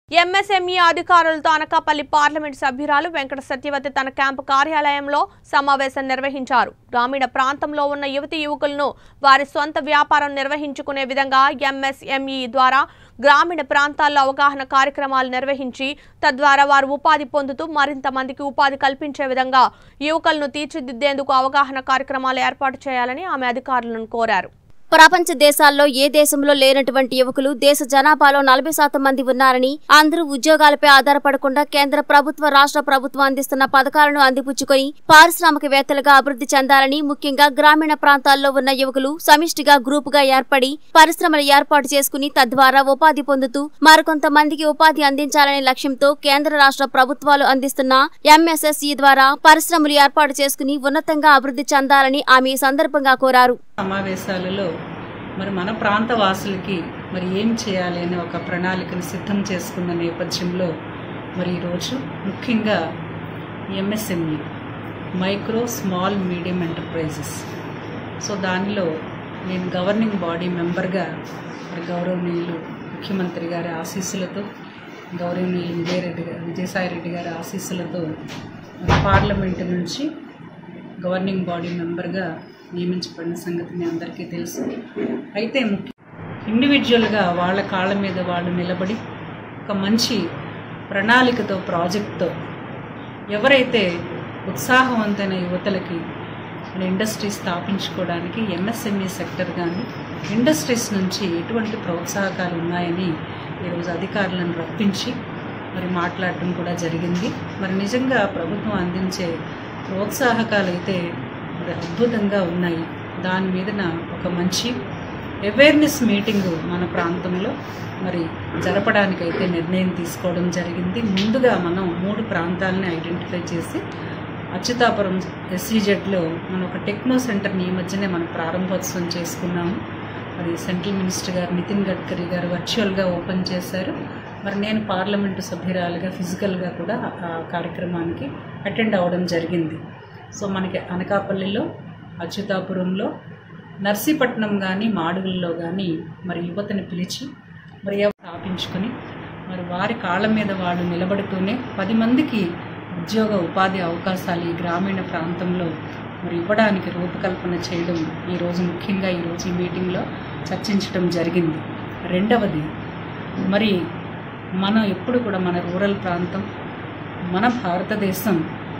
MSME అధికారులతో Anakapalli parliament సభ్యురాలు వెంకట సత్యవతి తన క్యాంపు కార్యాలయంలో సమావేశం నిర్వహించారు గ్రామీణ ప్రాంతంలో ఉన్న యువతి యువకులను వారి సొంత వ్యాపారం నిర్వహించుకునే విధంగా ఎంఎస్ఎంఈ ద్వారా గ్రామీణ ప్రాంతాల్లో అవగాహన కార్యక్రమాలు నిర్వహించి తద్వారా వారు ఉపాధి పొందుతూ మరింత మందికి ఉపాధి కల్పించే విధంగా యువకులను తీర్చిదిద్దేందుకు అవగాహన కార్యక్రమాలు ఏర్పాటు చేయాలని ఆమె అధికారులను కోరారు ప్రపంచ దేశాల్లో ఏ దేశంలో లేనటువంటి యువకులు దేశ జనాభాలో నలభై శాతం మంది ఉన్నారని అందరూ ఉద్యోగాలపై ఆధారపడకుండా కేంద్ర ప్రభుత్వ రాష్ట్ర ప్రభుత్వం అందిస్తున్న పథకాలను అందిపుచ్చుకొని పారిశ్రామికవేత్తలుగా అభివృద్ధి చెందాలని ముఖ్యంగా గ్రామీణ ప్రాంతాల్లో ఉన్న యువకులు సమిష్టిగా గ్రూపుగా ఏర్పడి పరిశ్రమలు ఏర్పాటు చేసుకుని తద్వారా ఉపాధి పొందుతూ మరికొంతమందికి ఉపాధి అందించాలనే లక్ష్యంతో కేంద్ర రాష్ట్ర ప్రభుత్వాలు అందిస్తున్న ఎంఎస్ఎస్ఈ ద్వారా పరిశ్రమలు ఏర్పాటు చేసుకుని ఉన్నతంగా అభివృద్ధి చెందాలని ఆమె ఈ సందర్భంగా కోరారు సమావేశాలలో మరి మన ప్రాంత వాసులకి మరి ఏం చేయాలి అనే ఒక ప్రణాళికను సిద్ధం చేసుకున్న నేపథ్యంలో మరి ఈరోజు ముఖ్యంగా MSME micro small medium enterprises so దానిలో నేను గవర్నింగ్ బాడీ మెంబర్గా మరి గౌరవనీయులు ముఖ్యమంత్రి గారి ఆశీస్సులతో గౌరవనీయులు విజయరెడ్డి గారు విజయసాయిరెడ్డి గారి ఆశీస్సులతో మరి పార్లమెంటు నుంచి గవర్నింగ్ బాడీ మెంబర్గా నియమించబడిన సంగతి మీ అందరికీ తెలుసు అయితే ముఖ్య ఇండివిజువల్గా వాళ్ళ కాళ్ళ మీద వాళ్ళు నిలబడి ఒక మంచి ప్రణాళికతో ప్రాజెక్ట్తో ఎవరైతే ఉత్సాహవంతమైన యువతలకి మన ఇండస్ట్రీ స్థాపించుకోవడానికి ఎంఎస్ఎంఈ సెక్టర్ కానీ ఇండస్ట్రీస్ నుంచి ఎటువంటి ప్రోత్సాహకాలు ఉన్నాయని ఈరోజు అధికారులను రప్పించి మరి మాట్లాడటం కూడా జరిగింది మరి నిజంగా ప్రభుత్వం అందించే ప్రోత్సాహకాలు అయితే మరి అద్భుతంగా ఉన్నాయి దాని మీదన ఒక మంచి అవేర్నెస్ మీటింగ్ మన ప్రాంతంలో మరి జరపడానికైతే నిర్ణయం తీసుకోవడం జరిగింది ముందుగా మనం మూడు ప్రాంతాలని ఐడెంటిఫై చేసి అచ్యుతాపురం ఎస్సీజెడ్లో మనం ఒక టెక్నో సెంటర్ని ఈ మధ్యనే మనం ప్రారంభోత్సవం చేసుకున్నాము మరి సెంట్రల్ మినిస్టర్ గారు నితిన్ గడ్కరీ గారు వర్చువల్గా ఓపెన్ చేశారు మరి నేను పార్లమెంటు సభ్యురాలుగా ఫిజికల్గా కూడా ఆ కార్యక్రమానికి అటెండ్ అవ్వడం జరిగింది సో మనకి అనకాపల్లిలో అచ్యుతాపురంలో నర్సీపట్నం కానీ మాడుగుల్లో కానీ మరి యువతని పిలిచి మరి ఎవ- స్థాపించుకొని మరి వారి కాళ్ళ మీద వాళ్ళు నిలబడుతూనే పది మందికి ఉద్యోగ ఉపాధి అవకాశాలు ఈ గ్రామీణ ప్రాంతంలో మరి ఇవ్వడానికి రూపకల్పన చేయడం ఈరోజు ముఖ్యంగా ఈరోజు ఈ మీటింగ్లో చర్చించడం జరిగింది రెండవది మరి మనం ఎప్పుడు కూడా మన రూరల్ ప్రాంతం మన భారతదేశం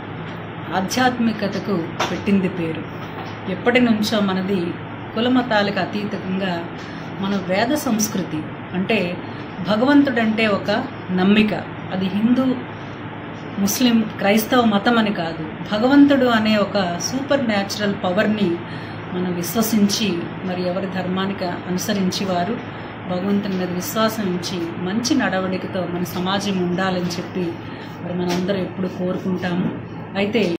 ఆధ్యాత్మికతకు పెట్టింది పేరు ఎప్పటి నుంచో మనది కులమతాలకు అతీతంగా మన వేద సంస్కృతి అంటే భగవంతుడంటే ఒక నమ్మిక అది హిందూ ముస్లిం క్రైస్తవ మతం అని కాదు భగవంతుడు అనే ఒక సూపర్ న్యాచురల్ పవర్ని మనం విశ్వసించి మరి ఎవరి ధర్మానికి అనుసరించి వారు భగవంతుని మీద విశ్వాసం ఉంచి మంచి నడవడికతో మన సమాజం ఉండాలని చెప్పి మరి మనందరం ఎప్పుడు కోరుకుంటాము అయితే